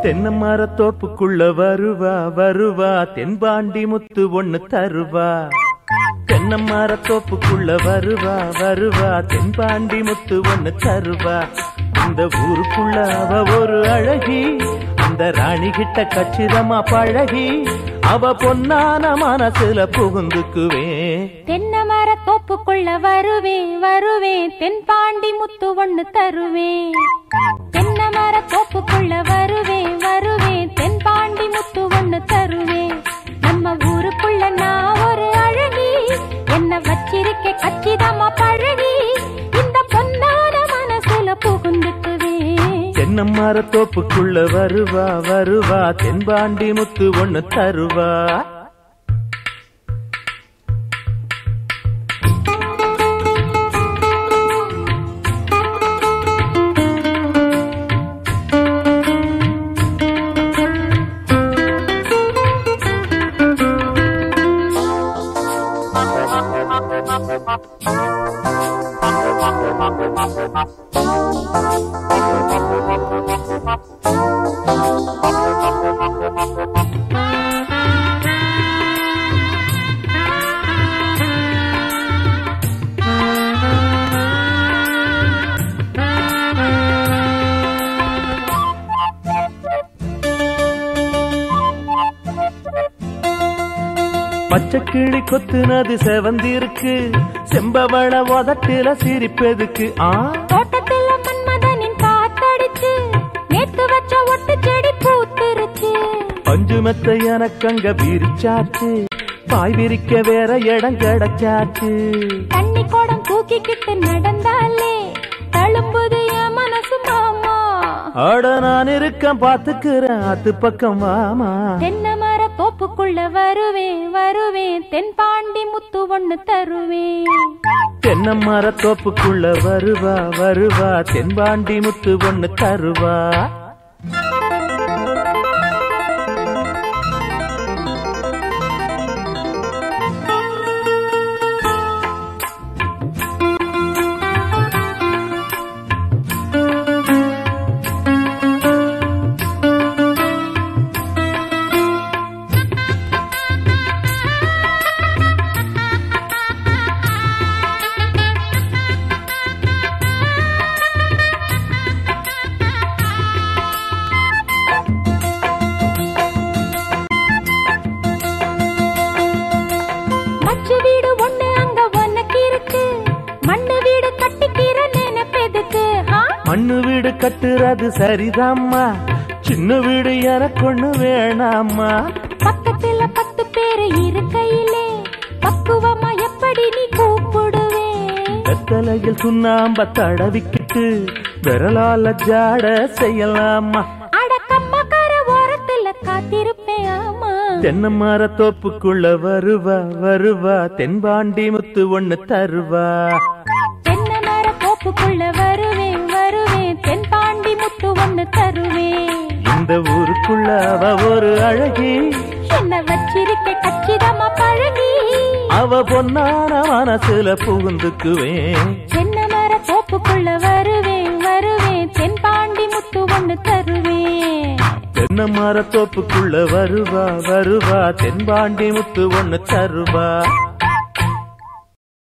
தென்னை மரத்தோப்புக்குள்ள வருவா வருவா தென்பாண்டி முத்து ஒண்ணு தருவா தென்னை மரத்தோப்புக்குள்ள வருவா வருவா தென்பாண்டி முத்து ஒண்ணு தருவா இந்த ஊருக்குள்ள அவ ஒரு அழகி அந்த ராணி கிட்ட கச்சிதமா பழகி அவ பொன்னான மனசுல புகுந்துக்குவேன் தென்னை மர தோப்புக்குள்ள வருவேன் வருவேன் தென்பாண்டி முத்து ஒண்ணு தருவேன் தென்னை மர தோப்புக்குள்ள வருவேன் வருவேன் தென்பாண்டி முத்து ஒண்ணு தருவேன் நம்ம ஊருக்குள்ள நான் ஒரு அழகி என்ன வச்சிருக்க கச்சிதமா பழகி இந்த பொன்னான மனசுல புகுந்துக்குவேன் தென்னை மரத்தோப்புக்குள்ள வருவா வருவா தென்பாண்டி முத்து ஒண்ணு தருவா பச்சை கிளி கொத்துனது செவந்திருக்கு செம்பவள உதட்டில சிரிப்பெதுக்கு ஆ தோட்டத்துல மன்மதனின் காத்தடிச்சு நேத்து வச்ச ஒட்டு செடி பூத்துருச்சு பஞ்சு மெத்த எனக்கு அங்க விரிச்சாச்சு பாய் விரிக்க வேற இடம் கிடைச்சாச்சு தண்ணி குடம் தூக்கிக்கிட்டு நடந்தாலே தழும்புது என் மனசு மாமா ஆட நான் இருக்கேன் பாத்துக்கிறேன் ஆத்து பக்கம் வாமா தென்னை மர தோப்புக்குள்ள வருவேன் வருவேன் தென்பாண்டி முத்து ஒண்ணு தருவேன் தென்னை மரத்தோப்புக்குள்ள வருவா வருவா தென்பாண்டி முத்து ஒண்ணு தருவா மச்சு வீடு ஒண்ணு அங்க உனக்கு இருக்கு மண்ணு வீடு கட்டிக்கிற நினைப்பெதுக்கு ஆ? மண்ணு வீடு கட்டுறது சரிதாம்மா சின்ன வீடு எனக்கு ஒண்ணு வேணாம்மா பக்கத்துல பத்து பேரு இருக்கையிலே பக்குவமா எப்படி நீ கூப்பிடுவே வெத்தலையில் சுண்ணாம்ப தடவிக்கிட்டு விரலால ஜாட செய்யலாமா அடக்கம்மக்கார ஓரத்துல காத்திருப்பேன் ஆமா தென்னை மரத்தோப்புக்குள்ள வருவா வருவா தென்பாண்டி முத்து ஒண்ணு தருவா தென்னை மர தோப்புக்குள்ள வருவேன் வருவேன் தென்பாண்டி முத்து ஒண்ணு தருவேன் இந்த ஊருக்குள்ள அவ ஒரு அழகி என்ன வச்சிருக்க கச்சிதமா பழகி அவ பொன்னான மனசுல புகுந்துக்குவேன் தென்னை மர தோப்புக்குள்ள வருவேன் வருவேன் தென்பாண்டி முத்து ஒண்ணு தருவேன் தென்னை மரத்தோப்புக்குள்ள வருவா வருவா தென்பாண்டி முத்து ஒண்ணு தருவா